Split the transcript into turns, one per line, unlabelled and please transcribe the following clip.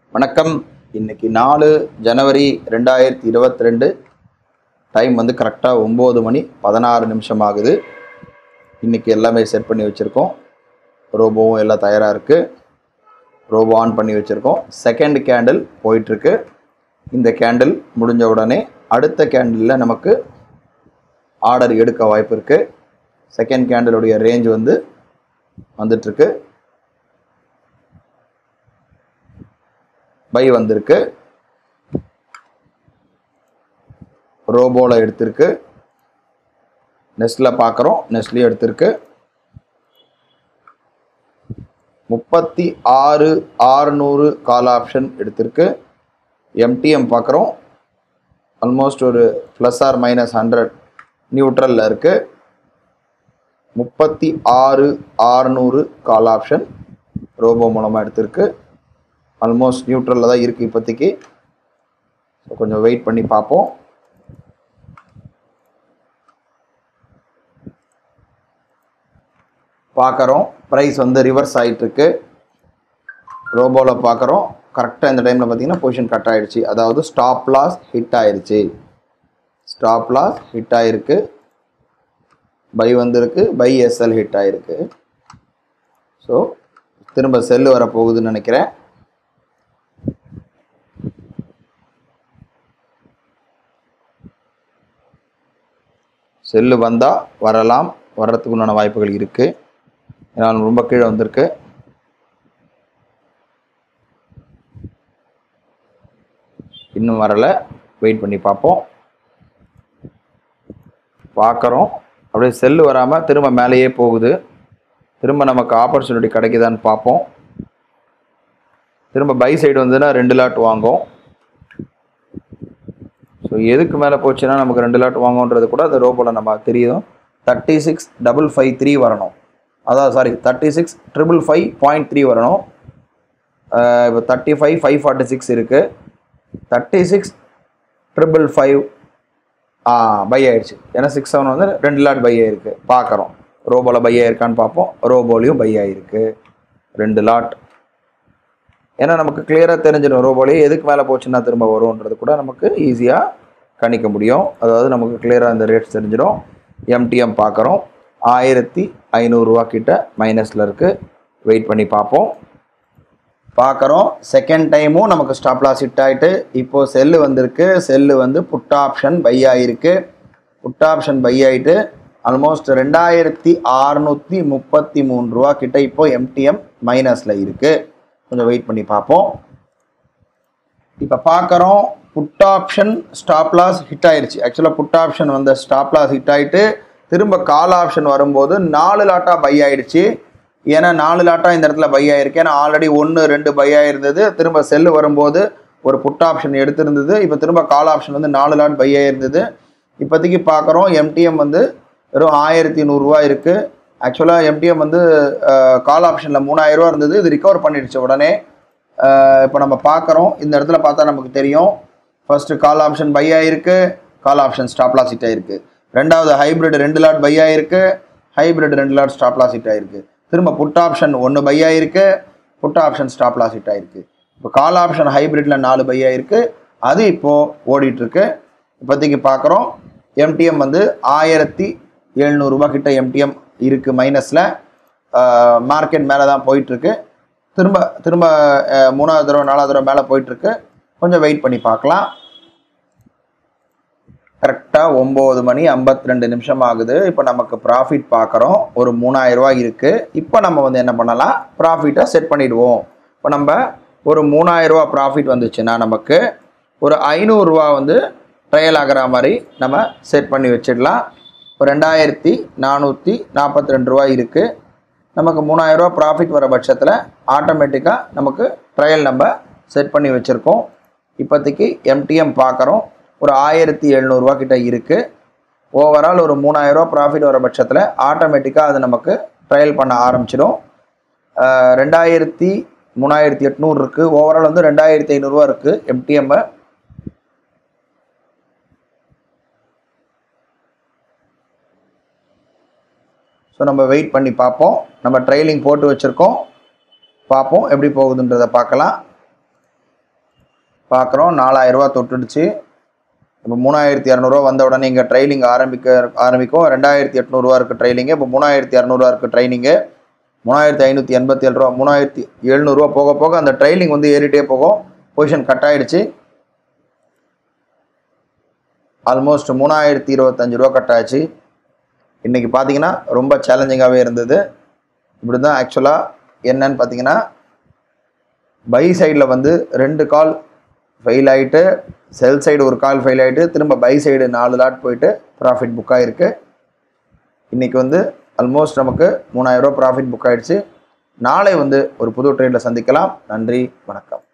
வணக்கம் இன்னைக்கு நாலு ஜனவரி ரெண்டாயிரத்தி இருபத்தி ரெண்டு டைம் வந்து கரெக்டாக ஒம்பது மணி பதினாறு நிமிஷம் ஆகுது இன்றைக்கி எல்லாமே செட் பண்ணி வச்சுருக்கோம் ரோபோவும் எல்லாம் தயாராக இருக்குது ரோபோ ஆன் பண்ணி வச்சுருக்கோம் செகண்ட் கேண்டில் போயிட்டுருக்கு இந்த கேண்டில் முடிஞ்ச உடனே அடுத்த கேண்டிலில் நமக்கு ஆர்டர் எடுக்க வாய்ப்பு இருக்குது செகண்ட் கேண்டிலுடைய ரேஞ்ச் வந்து வந்துட்டுருக்கு பை வந்திருக்கு ரோபோவில் எடுத்திருக்கு நெஸ்டில் பார்க்குறோம் நெஸ்ட்லேயும் எடுத்திருக்கு முப்பத்தி ஆறு ஆறுநூறு கால் ஆப்ஷன் எடுத்திருக்கு எம்டிஎம் பார்க்குறோம் ஆல்மோஸ்ட் ஒரு ப்ளஸ் ஆர் மைனஸ் ஹண்ட்ரட் நியூட்ரலில் இருக்குது முப்பத்தி ஆறு ஆறுநூறு கால் ஆப்ஷன் ரோபோ மூலமாக எடுத்திருக்கு ஆல்மோஸ்ட் நியூட்ரலில் தான் இருக்குது இப்போதைக்கு ஸோ கொஞ்சம் வெயிட் பண்ணி பார்ப்போம் பார்க்குறோம் ப்ரைஸ் வந்து ரிவர்ஸ் ஆகிட்டுருக்கு ரோபோவில் பார்க்குறோம் கரெக்டாக இந்த டைமில் பார்த்தீங்கன்னா பொசிஷன் கட் ஆகிடுச்சு அதாவது ஸ்டாப் லாஸ் ஹிட் ஆயிடுச்சு ஸ்டாப் லாஸ் ஹிட் ஆகிருக்கு பை வந்திருக்கு பை எஸ்எல் ஹிட் ஆகிருக்கு ஸோ திரும்ப செல்லு வரப்போகுதுன்னு நினைக்கிறேன் செல்லு வந்தால் வரலாம் வர்றதுக்கு உண்டான வாய்ப்புகள் இருக்குது ஏன்னா ரொம்ப கீழே வந்திருக்கு இன்னும் வரலை வெயிட் பண்ணி பார்ப்போம் பார்க்குறோம் அப்படியே செல்லு வராமல் திரும்ப மேலேயே போகுது திரும்ப நமக்கு ஆப்பர்ச்சுனிட்டி கிடைக்குதான்னு பார்ப்போம் திரும்ப பை சைடு வந்ததுன்னா ரெண்டு லாட் வாங்கும் ஸோ எதுக்கு மேலே போச்சுன்னா நமக்கு ரெண்டு லாட் வாங்குன்றது கூட அந்த ரோபோவில் நம்ம தெரியும் thirty six double five three வரணும் அதான் sorry thirty six triple five point three வரணும் இப்போ thirty five five forty six இருக்குது தேர்ட்டி சிக்ஸ் ட்ரிபிள் ஃபைவ் ஆ பை ஆயிடுச்சு ஏன்னா சிக்ஸ் செவன் வந்து ரெண்டு லாட் பை ஆயிருக்கு பார்க்குறோம் ரோபோவில் பை ஆயிருக்கான்னு பார்ப்போம் ரோபோலையும் பை ஆயிருக்கு ரெண்டு லாட் ஏன்னா நமக்கு கிளியராக தெரிஞ்சிடும் ரோபோலேயே எதுக்கு மேலே போச்சுன்னா திரும்ப வரும்ன்றது கூட நமக்கு ஈஸியாக கணிக்க முடியும் அதாவது நமக்கு கிளியராக இந்த ரேட்ஸ் தெரிஞ்சிடும் எம்டிஎம் பார்க்குறோம் ஆயிரத்தி ஐநூறுரூவா கிட்ட மைனஸில் இருக்குது வெயிட் பண்ணி பார்ப்போம் பார்க்குறோம் செகண்ட் டைமும் நமக்கு ஸ்டாப் லாஸ் ஹிட் ஆகிட்டு இப்போது செல்லு வந்திருக்கு செல்லு வந்து புட் ஆப்ஷன் பை ஆகிருக்கு புட் ஆப்ஷன் பை ஆகிட்டு ஆல்மோஸ்ட் ரெண்டாயிரத்தி அறநூற்றி முப்பத்தி மூணு ரூபா கிட்ட இப்போ எம்டிஎம் மைனஸில் இருக்குது கொஞ்சம் வெயிட் பண்ணி பார்ப்போம் இப்போ பார்க்குறோம் put option stop loss hit ஆயிருச்சு ஆக்சுவலாக புட் ஆப்ஷன் வந்த ஸ்டாப் லாஸ் ஹிட் ஆகிட்டு திரும்ப கால் ஆப்ஷன் வரும்போது நாலு லாட்டாக பை ஆயிடுச்சு ஏன்னா நாலு லாட்டாக இந்த இடத்துல பை ஆயிருக்கு ஏன்னா ஆல்ரெடி ஒன்று ரெண்டு பை ஆயிருந்தது திரும்ப செல்லு வரும்போது ஒரு புட் ஆப்ஷன் எடுத்திருந்தது இப்போ திரும்ப கால் ஆப்ஷன் வந்து நாலு லாட் பை ஆயிருந்தது இப்போதைக்கு பார்க்குறோம் எம்டிஎம் வந்து வெறும் ஆயிரத்தி நூறுரூவா இருக்குது ஆக்சுவலாக எம்டிஎம் வந்து கால் ஆப்ஷனில் மூணாயிரரூவா இருந்தது இது ரிகவர் பண்ணிடுச்சு உடனே இப்போ நம்ம பார்க்குறோம் இந்த இடத்துல பார்த்தா நமக்கு தெரியும் ஃபர்ஸ்ட்டு கால் ஆப்ஷன் பை ஆயிருக்கு call option stop loss hit ஆயிருக்கு ரெண்டாவது ஹைப்ரிட் ரெண்டு லாட் பை ஆயிருக்கு ஹைப்ரிட் ரெண்டு லாட் ஸ்டாப் லாஸ் ஹிட் ஆயிருக்கு திரும்ப புட் ஆப்ஷன் ஒன்று பை ஆயிருக்கு put option stop loss hit ஆயிருக்கு இப்போ கால் ஆப்ஷன் ஹைப்ரிட்டில் நாலு பை ஆயிருக்கு அது இப்போது ஓடிட்டுருக்கு இப்போதைக்கு பார்க்குறோம் எம்டிஎம் வந்து ஆயிரத்தி எழுநூறுபா கிட்ட எம்டிஎம் இருக்குது மைனஸில் மார்க்கெட் மேலே தான் போயிட்டுருக்கு திரும்ப திரும்ப அஹ், மூணாவது தடவை நாலாவது தடவை மேலே போயிட்டுருக்கு கொஞ்சம் வெயிட் பண்ணி பார்க்கலாம் கரெக்டாக ஒம்பது மணி ஐம்பத்தி ரெண்டு நிமிஷம் ஆகுது இப்போ நமக்கு ப்ராஃபிட் பார்க்குறோம் ஒரு மூணாயிரரூவா இருக்குது இப்போ நம்ம வந்து என்ன பண்ணலாம் ப்ராஃபிட்டை செட் பண்ணிடுவோம் இப்போ நம்ம ஒரு மூணாயிரரூவா ப்ராஃபிட் வந்துச்சுன்னா நமக்கு ஒரு ஐநூறுரூவா வந்து ட்ரையல் ஆகிற மாதிரி நம்ம செட் பண்ணி வச்சிடலாம் ஒரு ரெண்டாயிரத்தி நானூற்றி நாற்பத்தி ரெண்டு ரூபா இருக்குது நமக்கு மூணாயிரரூவா ப்ராஃபிட் வர பட்சத்தில் ஆட்டோமேட்டிக்காக நமக்கு ட்ரையல் நம்ம செட் பண்ணி வச்சுருக்கோம் இப்போதைக்கு எம்டிஎம் பார்க்குறோம் ஒரு ஆயிரத்தி எழுநூறுவா கிட்ட இருக்குது ஓவரால் ஒரு மூணாயிரரூவா ப்ராஃபிட் வர பட்சத்தில் ஆட்டோமேட்டிக்காக அது நமக்கு ட்ரையல் பண்ண ஆரம்பிச்சிடும் ஆஹ் ரெண்டாயிரத்தி மூணாயிரத்தி எட்நூறு இருக்குது ஓவரால் வந்து ரெண்டாயிரத்தி ஐநூறுரூவா இருக்குது எம்டிஎம்மை ஸோ நம்ம வெயிட் பண்ணி பார்ப்போம் நம்ம ட்ரைலிங் போட்டு வச்சுருக்கோம் பார்ப்போம் எப்படி போகுதுன்றதை பார்க்கலாம் பார்க்குறோம் நாலாயிரரூவா தொட்டுடுச்சு இப்போ மூணாயிரத்தி இரநூறுவா வந்த உடனே இங்கே ட்ரைனிங் ஆரம்பிக்க ஆரம்பிக்கும் ரெண்டாயிரத்தி எட்நூறுவா இருக்குது ட்ரைனிங்கு இப்போ மூணாயிரத்தி இரநூறுவா இருக்குது ட்ரைனிங்கு மூணாயிரத்தி ஐநூற்றி எண்பத்தி ஏழு ரூபா மூணாயிரத்தி எழுநூறுவா போக போக அந்த ட்ரைனிங் வந்து ஏறிட்டே போகும் பொசிஷன் கட் ஆயிடுச்சு ஆல்மோஸ்ட் மூணாயிரத்தி இருபத்தஞ்சு ரூபா கட் ஆச்சு இன்றைக்கி பார்த்தீங்கன்னா ரொம்ப சேலஞ்சிங்காகவே இருந்தது இப்படி தான் ஆக்சுவலாக என்னன்னு பார்த்தீங்கன்னா பை சைடில் வந்து ரெண்டு கால் ஃபெயில் ஆகிட்டு செல் சைடு ஒரு கால் ஃபெயில் ஆகிட்டு திரும்ப பை சைடு நாலு லாட் போயிட்டு ப்ராஃபிட் புக் ஆகிருக்கு இன்றைக்கி வந்து ஆல்மோஸ்ட் நமக்கு மூணாயிரரூவா ப்ராஃபிட் புக் ஆகிடுச்சு நாளை வந்து ஒரு புது ட்ரேடில் சந்திக்கலாம் நன்றி வணக்கம்